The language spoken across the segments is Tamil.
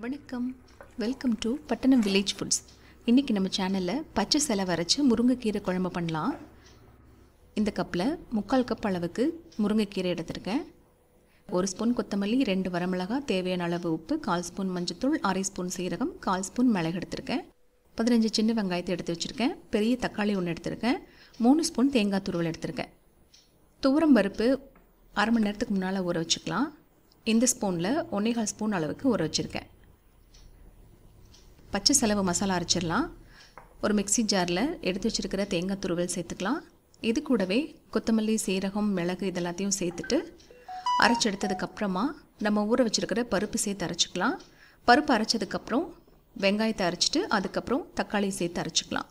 வணக்கம் welcome to Pattanam village foods இன்றைக்கி நம்ம சேனலில் பச்சை செலை வரைச்சி முருங்கைக்கீரை குழம்பு பண்ணலாம் இந்த கப்பில் முக்கால் கப் அளவுக்கு முருங்கைக்கீரை எடுத்திருக்கேன் ஒரு ஸ்பூன் கொத்தமல்லி ரெண்டு வரமிளகாய் தேவையான அளவு உப்பு கால் ஸ்பூன் மஞ்சத்தூள் அரை ஸ்பூன் சீரகம் கால் ஸ்பூன் மிளகு எடுத்திருக்கேன் பதினஞ்சு சின்ன வெங்காயத்தை எடுத்து வச்சுருக்கேன் பெரிய தக்காளி ஒன்று எடுத்திருக்கேன் மூணு ஸ்பூன் தேங்காய் துருவல் எடுத்திருக்கேன் துவரம் பருப்பு அரை மணி நேரத்துக்கு முன்னால் ஊற வச்சுக்கலாம் இந்த ஸ்பூனில் ஒன்றேகால் ஸ்பூன் அளவுக்கு ஊற வச்சுருக்கேன் பச்சை செலவு மசாலா அரைச்சிடலாம் ஒரு மிக்ஸி ஜாரில் எடுத்து வச்சுருக்கிற தேங்காய் துருவல் சேர்த்துக்கலாம் இது கூடவே கொத்தமல்லி சீரகம் மிளகு இதெல்லாத்தையும் சேர்த்துட்டு அரைச்சி எடுத்ததுக்கப்புறமா நம்ம ஊற வச்சுருக்கிற பருப்பு சேர்த்து அரைச்சிக்கலாம் பருப்பு அரைச்சதுக்கப்புறம் வெங்காயத்தை அரைச்சிட்டு அதுக்கப்புறம் தக்காளி சேர்த்து அரைச்சிக்கலாம்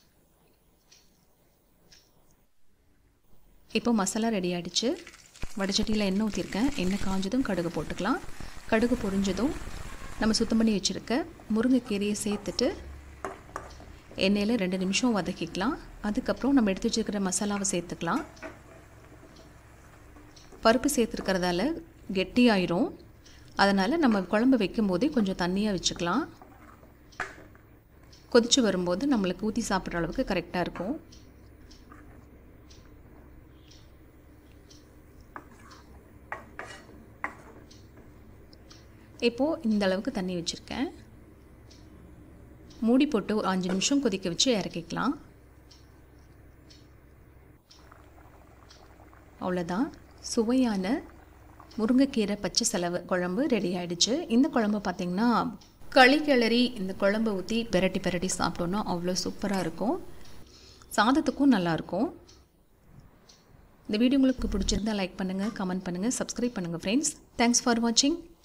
இப்போ மசாலா ரெடி ஆகிடுச்சு வடச்சட்டியில் எண்ணெய் ஊற்றிருக்கேன் எண்ணெய் காஞ்சதும் கடுகு போட்டுக்கலாம் கடுகு பொரிஞ்சதும் நம்ம சுத்தம் பண்ணி வச்சுருக்க முருங்கைக்கீரையை சேர்த்துட்டு எண்ணெயில் ரெண்டு நிமிஷம் வதக்கிக்கலாம் அதுக்கப்புறம் நம்ம எடுத்து வச்சுருக்கிற மசாலாவை சேர்த்துக்கலாம் பருப்பு சேர்த்துருக்கிறதால கெட்டியாயிரும் அதனால் நம்ம குழம்பு வைக்கும் போதே கொஞ்சம் தண்ணியாக வச்சுக்கலாம் கொதித்து வரும்போது நம்மளுக்கு ஊற்றி சாப்பிட்ற அளவுக்கு கரெக்டாக இருக்கும் இப்போது இந்த அளவுக்கு தண்ணி வச்சுருக்கேன் மூடி போட்டு ஒரு அஞ்சு நிமிஷம் கொதிக்க வச்சு இறக்கிக்கலாம் அவ்வளோதான் சுவையான முருங்கைக்கீரை பச்சை செலவு குழம்பு ரெடி ஆகிடுச்சு இந்த குழம்பு பார்த்திங்கன்னா களி கிளறி இந்த குழம்பை ஊற்றி பெரட்டி பெரட்டி சாப்பிட்டோன்னா அவ்வளோ சூப்பராக இருக்கும் சாதத்துக்கும் நல்லாயிருக்கும் இந்த வீடியோ உங்களுக்கு பிடிச்சிருந்தா லைக் பண்ணுங்கள் கமெண்ட் பண்ணுங்கள் சப்ஸ்கிரைப் பண்ணுங்கள் ஃப்ரெண்ட்ஸ் தேங்க்ஸ் ஃபார் வாட்சிங்